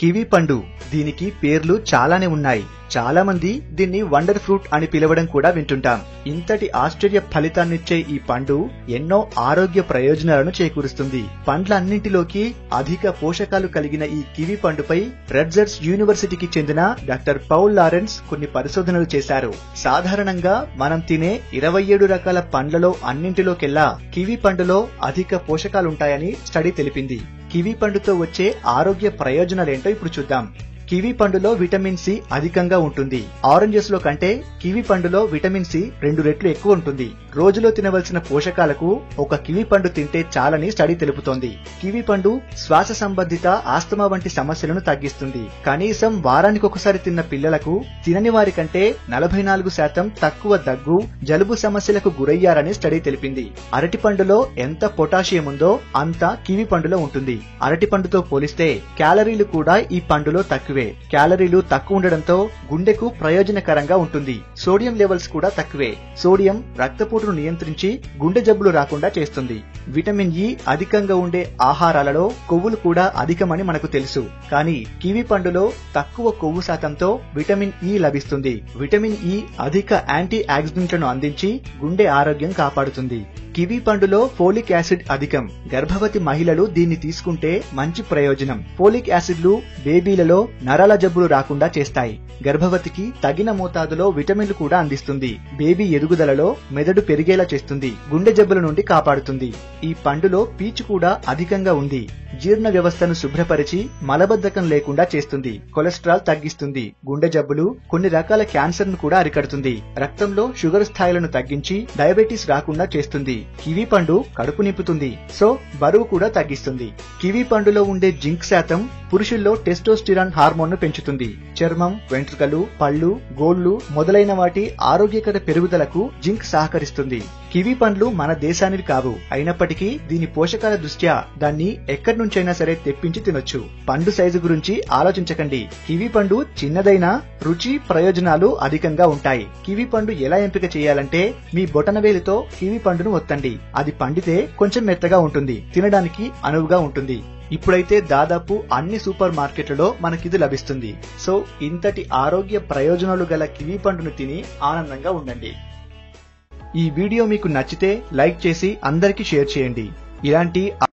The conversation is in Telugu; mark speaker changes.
Speaker 1: కివి పండు దీనికి పేర్లు చాలానే ఉన్నాయి చాలా మంది దీన్ని వండర్ ఫ్రూట్ అని పిలవడం కూడా వింటుంటాం ఇంతటి ఆశ్చర్య ఫలితాన్నిచ్చే ఈ పండు ఎన్నో ఆరోగ్య ప్రయోజనాలను చేకూరుస్తుంది పండ్లన్నింటిలోకి అధిక పోషకాలు కలిగిన ఈ కివి పండుపై రెడ్జర్స్ యూనివర్సిటీకి చెందిన డాక్టర్ పౌల్ లారెన్స్ కొన్ని పరిశోధనలు చేశారు సాధారణంగా మనం తినే ఇరవై ఏడు రకాల పండ్లలో అన్నింటిలోకెల్లా కివి పండులో అధిక పోషకాలుంటాయని స్టడీ తెలిపింది కివి పండుతో వచ్చే ఆరోగ్య ప్రయోజనాలేంటో ఇప్పుడు చూద్దాం కివి పండులో విటమిన్ సి అధికంగా ఉంటుంది ఆరెంజెస్ లో కంటే కివి పండులో విటమిన్ సి రెండు రెట్లు ఎక్కువ ఉంటుంది రోజులో తినవలసిన పోషకాలకు ఒక కివి పండు తింటే చాలని స్టడీ తెలుపుతోంది కివి పండు శ్వాస సంబంధిత ఆస్తమా వంటి సమస్యలను తగ్గిస్తుంది కనీసం వారానికి ఒకసారి తిన్న పిల్లలకు తినని వారి కంటే నలభై నాలుగు శాతం తక్కువ దగ్గు జలుబు సమస్యలకు గురయ్యారని స్టడీ తెలిపింది అరటి పండులో ఎంత పొటాషియం ఉందో అంత కివి పండులో ఉంటుంది అరటి పండుతో పోలిస్తే క్యాలరీలు కూడా ఈ పండులో తక్కువే క్యాలరీలు తక్కువ ఉండడంతో గుండెకు ప్రయోజనకరంగా ఉంటుంది సోడియం లెవెల్స్ కూడా తక్కువే సోడియం రక్తపోటును నియంత్రించి గుండె జబ్బులు రాకుండా చేస్తుంది విటమిన్ ఇ అధికంగా ఉండే ఆహారాలలో కొవ్వులు కూడా అధికమని మనకు తెలుసు కానీ కివి పండులో తక్కువ కొవ్వు శాతంతో విటమిన్ ఇ లభిస్తుంది విటమిన్ ఇ అధిక యాంటీ ఆక్సిడెంట్లను అందించి గుండె ఆరోగ్యం కాపాడుతుంది కివి పండులో ఫోలిక్ యాసిడ్ అధికం గర్భవతి మహిళలు దీన్ని తీసుకుంటే మంచి ప్రయోజనం ఫోలిక్ యాసిడ్లు బేబీలలో నరాల జబ్బులు రాకుండా చేస్తాయి గర్భవతికి తగిన మోతాదులో విటమిన్లు కూడా అందిస్తుంది బేబీ ఎదుగుదలలో మెదడు పెరిగేలా చేస్తుంది గుండె జబ్బుల నుండి కాపాడుతుంది ఈ పండులో పీచు కూడా అధికంగా ఉంది జీర్ణ వ్యవస్థను శుభ్రపరిచి మలబద్ధకం లేకుండా చేస్తుంది కొలెస్ట్రాల్ తగ్గిస్తుంది గుండె జబ్బులు కొన్ని రకాల క్యాన్సర్ ను కూడా అరికడుతుంది రక్తంలో షుగర్ స్థాయిలను తగ్గించి డయాబెటీస్ రాకుండా చేస్తుంది కివి పండు కడుపు నింపుతుంది సో బరువు కూడా తగ్గిస్తుంది కివి పండులో ఉండే జింక్ శాతం పురుషుల్లో టెస్టోస్టిరాన్ హార్మోన్ ను పెంచుతుంది చర్మం వెంట్రుకలు పళ్ళు గోళ్లు మొదలైన వాటి ఆరోగ్యకర పెరుగుదలకు జింక్ సహకరిస్తుంది కివి పండ్లు మన దేశానికి కావు అయినప్పటికీ దీని పోషకాల దృష్ట్యా దాన్ని ఎక్కడి నుంచైనా సరే తెప్పించి తినొచ్చు పండు సైజు గురించి ఆలోచించకండి కివి పండు చిన్నదైనా రుచి ప్రయోజనాలు అధికంగా ఉంటాయి కివి పండు ఎలా ఎంపిక చేయాలంటే మీ బొటనవేలితో కివి పండును ఒత్తండి అది పండితే కొంచెం మెత్తగా ఉంటుంది తినడానికి అనువుగా ఉంటుంది ఇప్పుడైతే దాదాపు అన్ని సూపర్ మార్కెట్లలో మనకిది లభిస్తుంది సో ఇంతటి ఆరోగ్య ప్రయోజనాలు గల కివి పండును తిని ఆనందంగా ఉండండి ఈ వీడియో మీకు నచ్చితే లైక్ చేసి అందరికీ షేర్ చేయండి ఇలాంటి